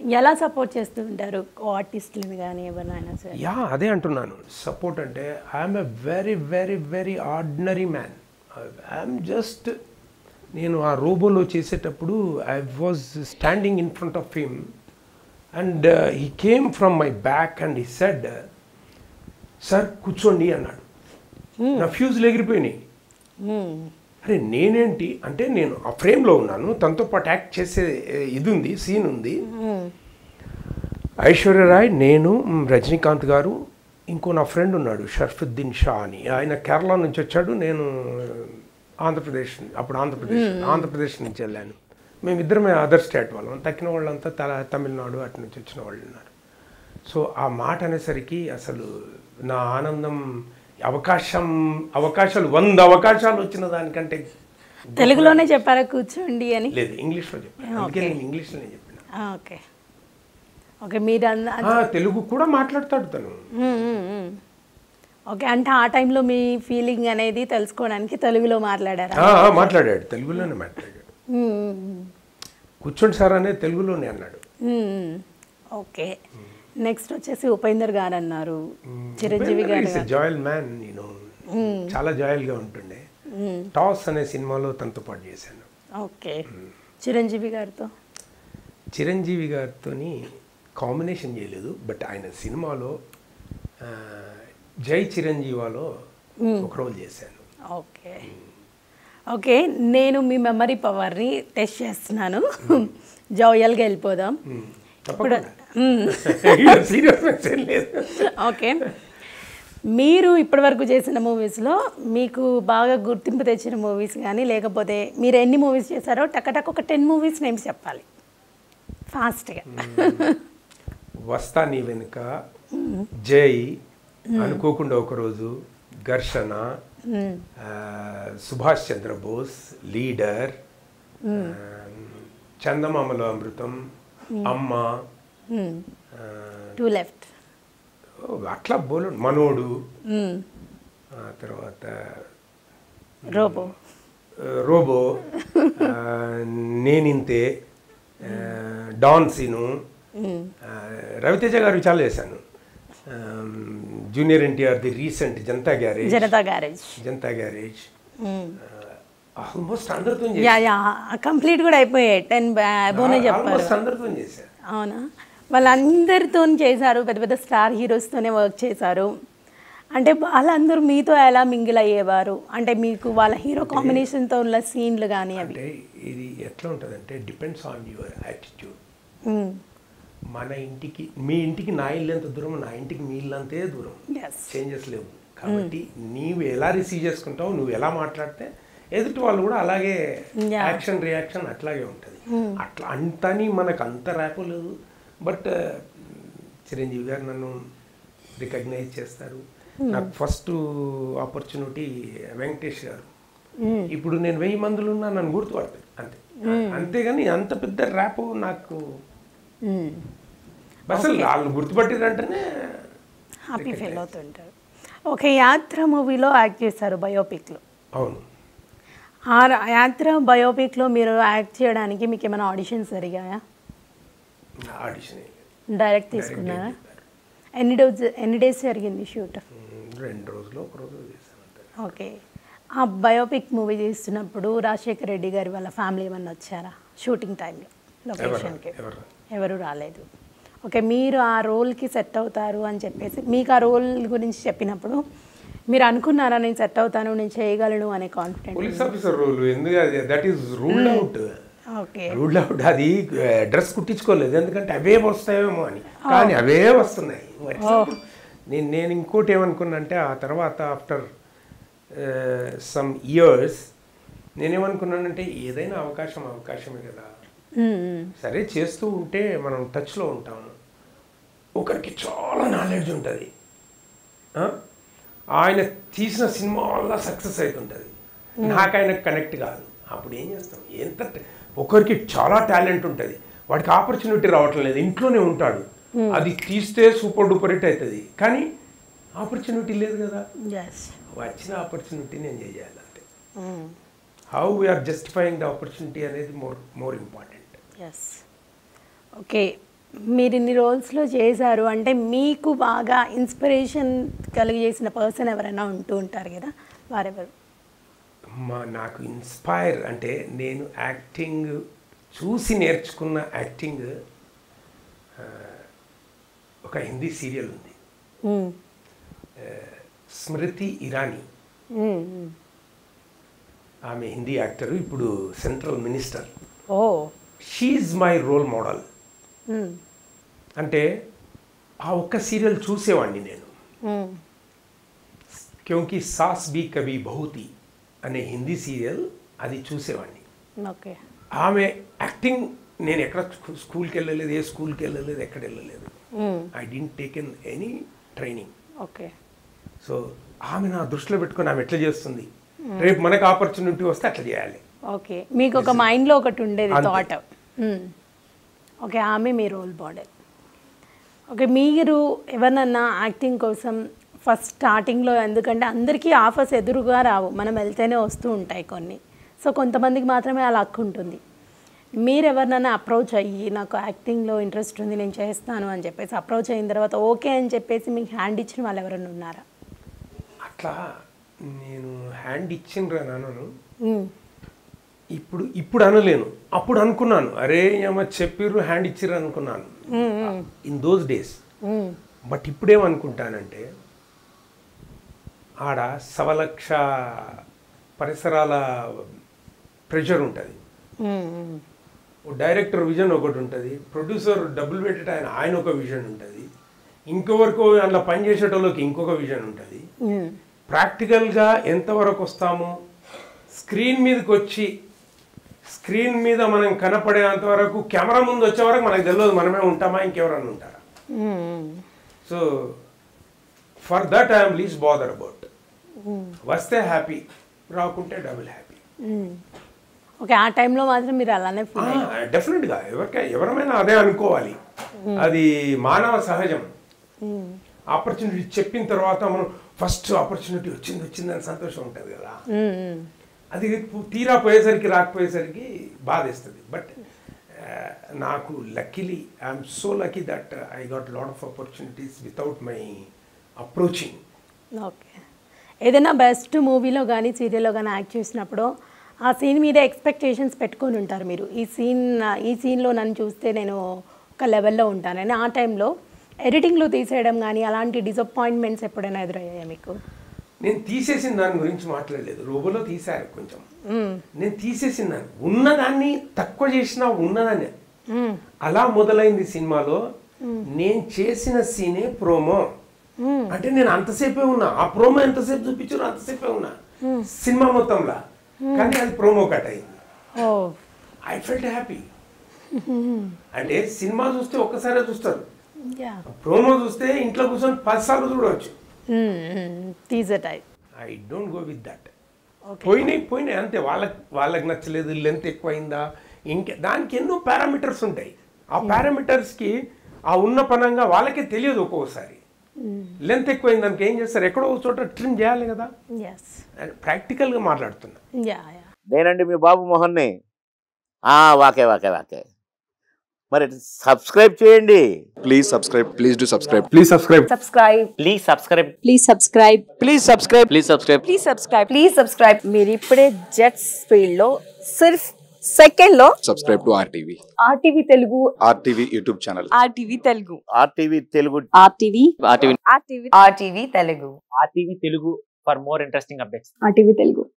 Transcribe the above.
ఎలా సపోర్ట్ చేస్తూ ఉంటారు ఆర్టిస్టులను కానీ ఎవరినైనా సరే యా అదే అంటున్నాను సపోర్ట్ అంటే I'm a very very very ordinary man I'm just నేను ఆ రోబోలో చేసేటప్పుడు I was standing in front of him and he came from my back and he said sir కూర్చోండి అన్నాడు నా ఫ్యూజులు ఎగిరిపోయినాయి మ్మ్. అరే నేనేంటి అంటే నేను ఆ ఫ్రేమ్లో ఉన్నాను తనతో పాటు యాక్ట్ చేసే ఏ, ఇది ఉంది సీన్ ఉంది మ్మ్. ఐశ్వర్యరాయ్ నేను మ్, రజనీకాంత్ గారు ఇంకో నా ఫ్రెండ్ ఉన్నాడు షర్ఫుద్దీన్ షా అని ఆయన కేరళ నుంచి వచ్చాడు నేను ఆంధ్రప్రదేశ్ అప్పుడు ఆంధ్రప్రదేశ్ ఆంధ్రప్రదేశ్ నుంచి వెళ్ళాను మేమిద్దరమే అదర్ స్టేట్ వాళ్ళం తక్కిన వాళ్ళంతా తల తమిళనాడు అటు నుంచి వచ్చిన వాళ్ళు ఉన్నారు సో ఆ మాట అనేసరికి అసలు నా ఆనందం అవకాశం అవకాశాలు వంద అవకాశాలు వచ్చిన దానికంటే తెలుగులోనే చెప్పారా కూర్చోండి అని లేదు ఇంగ్లీష్లో చెప్పాను అందుకే నేను ఇంగ్లీష్లోనే చెప్పిన ఆ, ఓకే ఓకే మీరు అన్న ఆ, తెలుగు కూడా మాట్లాడతాడు తను మ్మ్, మ్మ్, మ్మ్. ఓకే అంటే ఆ టైంలో మీ ఫీలింగ్ అనేది తెలుసుకోవడానికి తెలుగులో మాట్లాడారా ఆ, ఆ, మాట్లాడాడు తెలుగులోనే మాట్లాడాడు మ్మ్, మ్మ్, కూర్చోండి సార్ అనే తెలుగులోనే అన్నాడు మ్మ్, మ్మ్. ఓకే నెక్స్ట్ వచ్చేసి ఉపేందర్ గారు అన్నారు చిరంజీవి గారు జాయల్ మ్యాన్ నేను చాలా జాయల్గా ఉంటుండే టాస్ అనే సినిమాలో తనతో పాటు చేశాను ఓకే చిరంజీవి గారితో చిరంజీవి గారితో కాంబినేషన్ చేయలేదు బట్ ఆయన సినిమాలో ఆ, జై చిరంజీవాలో ఒక రోల్ చేశాను ఓకే ఓకే నేను మీ మెమరీ పవర్ని టెస్ట్ చేస్తున్నాను జోయల్గా వెళ్ళిపోదాం ఇప్పుడు తప్పకుండా సీరియస్ ఏం లేదు ఓకే మీరు ఇప్పటివరకు చేసిన మూవీస్లో మీకు బాగా గుర్తింపు తెచ్చిన మూవీస్ కానీ లేకపోతే మీరు ఎన్ని మూవీస్ చేశారో టక్ ఒక టెన్ మూవీస్ నేమ్స్ చెప్పాలి ఫాస్ట్గా వస్తా నీ వెనుక జై అనుకోకుండా ఒకరోజు ఘర్షణ ఆ, సుభాష్ చంద్రబోస్ లీడర్ ఆ, చందమామలో అమృతం అమ్మ ఆ, టూ లెఫ్ట్ ఓ, అట్లా బోలు మనోడు ఆ తర్వాత రోబో ఆ, రోబో ఆ, నేనింతే ఆ, డాన్ సీను ఆ, రవితేజ గారు చాలా చేశాను ఆ, junior NTR the recent Janatha Garage Janatha Garage Janatha Garage almost అందరితో యా యా కంప్లీట్ కూడా అయిపోయాయి టెన్ అబోనే చెప్పారు ఆల్మోస్ట్ అందరితో చేశాను అవునా వాళ్ళందరితో చేశారు పెద్ద పెద్ద స్టార్ హీరోస్తోనే వర్క్ చేశారు అంటే వాళ్ళందరూ మీతో ఎలా మింగిల్ అయ్యేవారు అంటే మీకు వాళ్ళ హీరో కాంబినేషన్తో ఉన్న సీన్లు కానీ అవి అంటే ఇది ఎట్లా ఉంటుందంటే depends on your attitude hmm. మన ఇంటికి మీ ఇంటికి నా ఇల్లు ఎంత దూరం నా ఇంటికి మీ ఇల్లు అంతే దూరం Yes. చేంజెస్ లేవు కాబట్టి నీవు ఎలా రిసీవ్ చేసుకుంటావు నువ్వు ఎలా మాట్లాడితే ఎదుటి వాళ్ళు కూడా అలాగే Yeah. యాక్షన్ రియాక్షన్ అట్లాగే ఉంటుంది అట్లా అంతని మనకు అంత ర్యాపు లేదు బట్ చిరంజీవి గారు నన్ను రికగ్నైజ్ చేస్తారు నాకు ఫస్ట్ ఆపర్చునిటీ వెంకటేష్ గారు ఇప్పుడు నేను వెయ్యి మందులు ఉన్నా నన్ను గుర్తుపడతారు అంతే అంతేగాని అంత పెద్ద ర్యాప్ నాకు మ్మ్. అసలు వాళ్ళు గుర్తుపట్టిరంటేనే హ్యాపీ ఫీల్ అవుతుంటారు ఓకే యాత్ర మూవీలో యాక్ట్ చేశారు బయోపిక్లో అవును ఆ ర- యాత్ర బయోపిక్లో మీరు యాక్ట్ చేయడానికి మీకు ఏమైనా ఆడిషన్స్ జరిగాయా ఆడిషన్ డైరెక్ట్ తీసుకున్నారా ఎన్ని డేస్ ఎన్ని డేస్ జరిగింది షూట్ రెండు రోజులు ఒక రోజు చేశాను అంతే ఓకే ఆ బయోపిక్ మూవీ చేస్తున్నప్పుడు రాజశేఖర రెడ్డి గారి వాళ్ళ ఫ్యామిలీ ఏమన్నా వచ్చారా షూటింగ్ టైంలో లొకేషన్కి ఎవరు ఎవరు రాలేదు ఓకే మీరు ఆ రోల్కి సెట్ అవుతారు అని చెప్పేసి మీకు ఆ రోల్ గురించి చెప్పినప్పుడు మీరు అనుకున్నారా నేను సెట్ అవుతాను నేను చేయగలను అనే కాన్ఫిడెంట్ పోలీస్ ఆఫీసర్ రూల్ ఎందుకు that is ruled out okay ruled out అది డ్రెస్ కుట్టించుకోలేదు ఎందుకంటే అవే వస్తాయేమో అని కానీ అవే వస్తున్నాయి నేను నేను ఇంకోటి ఏమనుకున్నా అంటే ఆ తర్వాత ఆఫ్టర్ సమ్ ఇయర్స్ నేనేమనుకున్నానంటే ఏదైనా అవకాశం అవకాశమే కదా సరే చేస్తూ ఉంటే మనం టచ్లో ఉంటాము ఒకరికి చాలా నాలెడ్జ్ ఉంటుంది ఆ? ఆయన తీసిన సినిమా వల్ల సక్సెస్ అవుతుంటుంది నాకు ఆయనకు కనెక్ట్ కాదు అప్పుడు ఏం చేస్తాం ఎంత ఒకరికి చాలా టాలెంట్ ఉంటుంది వాడికి ఆపర్చునిటీ రావటం లేదు ఇంట్లోనే ఉంటాడు అది తీస్తే సూపర్ డూపర్ హిట్ అవుతుంది కానీ ఆపర్చునిటీ లేదు కదా ఎస్ వచ్చిన ఆపర్చునిటీని ఎంజాయ్ చేయాలి అంతే how we're justifying the opportunity అనేది more more important yes okay మీరు ఇన్ని రోల్స్లో చేశారు అంటే మీకు బాగా ఇన్స్పిరేషన్ కలిగజేసిన పర్సన్ ఎవరైనా ఉంటూ ఉంటారు కదా వారెవరు మా నాకు ఇన్స్పైర్ అంటే నేను యాక్టింగ్ చూసి నేర్చుకున్న యాక్టింగ్ ఆ, ఒక హిందీ సీరియల్ ఉంది మ్మ్. స్మృతి ఇరానీ మ్మ్, మ్మ్. ఆమె హిందీ యాక్టర్ ఇప్పుడు central minister oh she's my role model hmm. అంటే ఆ ఒక్క సీరియల్ చూసేవాడిని నేను మ్మ్. క్యోంకి సాస్ బి కవి బహుతి అనే హిందీ సీరియల్ అది చూసేవాడిని ఓకే ఆమె యాక్టింగ్ నేను ఎక్కడ స్కూ- స్కూల్కి వెళ్ళలేదు ఏ స్కూల్కి వెళ్ళలేదు ఎక్కడ వెళ్ళలేదు hmm. I didn't taken any training okay so ఆమె నా దృష్టిలో పెట్టుకొని ఆమె ఎట్లా చేస్తుంది రేపు మనకు ఆపర్చునిటీ వస్తే అట్లా చేయాలి ఓకే మీకు ఒక మైండ్లో ఒకటి ఉండేది అంతే. థాట్ ఓకే ఆమె మీ రోల్ మోడల్ ఓకే మీరు ఎవరినన్నా యాక్టింగ్ కోసం ఫస్ట్ స్టార్టింగ్లో ఎందుకంటే అందరికీ ఆఫర్స్ ఎదురుగా రావు మనం వెళ్తేనే వస్తూ ఉంటాయి కొన్ని సో కొంతమందికి మాత్రమే అలా హక్కు ఉంటుంది మీరు ఎవరినైనా అప్రోచ్ అయ్యి నాకు యాక్టింగ్లో ఇంట్రెస్ట్ ఉంది నేను చేస్తాను అని చెప్పేసి అప్రోచ్ అయిన తర్వాత ఓకే అని చెప్పేసి మీకు హ్యాండ్ ఇచ్చిన వాళ్ళు ఎవరైనా ఉన్నారా అట్లా నేను హ్యాండ్ ఇచ్చిండ్రా నాన్నను మ్మ్. ఇప్పుడు ఇప్పుడు అనలేను అప్పుడు అనుకున్నాను అరే ఏమో చెప్పిర్రు హ్యాండ్ ఇచ్చిర్రు అనుకున్నాను మ్మ్, మ్మ్. In those days hmm. But ఇప్పుడేమనుకుంటానంటే ఆడ సవలక్ష పరిసరాల ప్రెషర్ ఉంటుంది మ్మ్, మ్మ్. ఓ డైరెక్టర్ విజన్ ఒకటి ఉంటుంది ప్రొడ్యూసర్ డబ్బులు పెట్టేట ఆయన ఆయన ఒక విజన్ ఉంటుంది ఇంకొకరికి అందులో పనిచేసేటోళ్ళకి ఇంకొక విజన్ ఉంటుంది మ్మ్. ప్రాక్టికల్గా ఎంతవరకు వస్తామో స్క్రీన్ మీదకి వచ్చి స్క్రీన్ మీద మనం కనపడేంత వరకు కెమెరా ముందు వచ్చే వరకు మనకు తెలియదు మనమే ఉంటామా ఇంకెవరన్నా ఉంటారా hmm. So for that I'm less bother about hmm. వస్తే హ్యాపీ రాకుంటే డబుల్ హ్యాపీ మ్మ్. ఓకే ఆ టైంలో మాత్రం మీరు అలానే ఫీల్ డెఫినెట్గా ఎవరికై ఎవరమైనా అదే అనుకోవాలి అది మానవ సహజం ఆపర్చునిటీ చెప్పిన తర్వాత మనం ఫస్ట్ ఆపర్చునిటీ వచ్చింది వచ్చిందని సంతోషం ఉంటుంది కదా అది తీరా పోయేసరికి రాకపోయేసరికి బాధేస్తుంది బట్ నాకు luckily I'm so lucky that I got lot of opportunities without my approaching okay ఏదైనా బెస్ట్ మూవీలో కానీ సీరియల్లో కానీ యాక్ట్ చేసినప్పుడు ఆ సీన్ మీద ఎక్స్పెక్టేషన్స్ పెట్టుకొని ఉంటారు మీరు ఈ సీన్ ఈ సీన్లో నన్ను చూస్తే నేను ఒక లెవెల్లో ఉంటానని ఆ టైంలో ఎడిటింగ్లో తీసేయడం కానీ అలాంటి డిసప్పాయింట్మెంట్స్ ఎప్పుడైనా ఎదురయ్యాయా మీకు నేను తీసేసిన దాని గురించి మాట్లాడలేదు రోబోలో తీశారు కొంచెం మ్మ్. నేను తీసేసిన దాన్ని ఉన్నదాన్ని తక్కువ చేసినా ఉన్నదాన్ని మ్మ్. అలా మొదలైంది సినిమాలో నేను చేసిన సీనే ప్రోమో మ్మ్. అంటే నేను అంతసేపే ఉన్నా ఆ ప్రోమో ఎంతసేపు చూపించారో అంతసేపే ఉన్నా సినిమా మొత్తంలో కానీ అది ప్రోమో కట్ అయింది ఓ ఐ ఫెల్ట్ హ్యాపీ అంటే సినిమా చూస్తే ఒక్కసారే చూస్తారు యా ప్రోమో చూస్తే ఇంట్లో కూర్చొని పదిసార్లు చూడవచ్చు తీసే type I don't go with that okay పోయినాయి పోయినాయి అంతే వాళ్ళకి వాళ్ళకి నచ్చలేదు లెంత్ ఎక్కువైందా ఇంకే దానికి ఎన్నో పారామీటర్స్ ఉంటాయి ఆ పారామీటర్స్కి ఆ ఉన్న పనంగా వాళ్ళకే తెలియదు ఒక్కొక్కసారి లెంత్ ఎక్కువైంది దానికి ఏం చేస్తారు ఎక్కడో ఒక చోట ట్రిమ్ చేయాలి కదా ఎస్ ప్రాక్టికల్గా మాట్లాడుతున్నా యా యా నేనండి మీ బాబు మోహన్ని ఆ, వాకే వాకే వాకే మరి సబ్స్క్రైబ్ చేయండి Please subscribe. Please do subscribe. Please subscribe subscribe please subscribe please subscribe please subscribe please subscribe please subscribe please subscribe మీరు ఇప్పుడే జెట్స్ ఫీల్డ్ లో సిర్ఫ్ సెకండ్ లో Subscribe to RTV. RTV Telugu RTV YouTube channel. RTV Telugu RTV Telugu RTV RTV RTV RTV Telugu RTV Telugu for more interesting updates RTV Telugu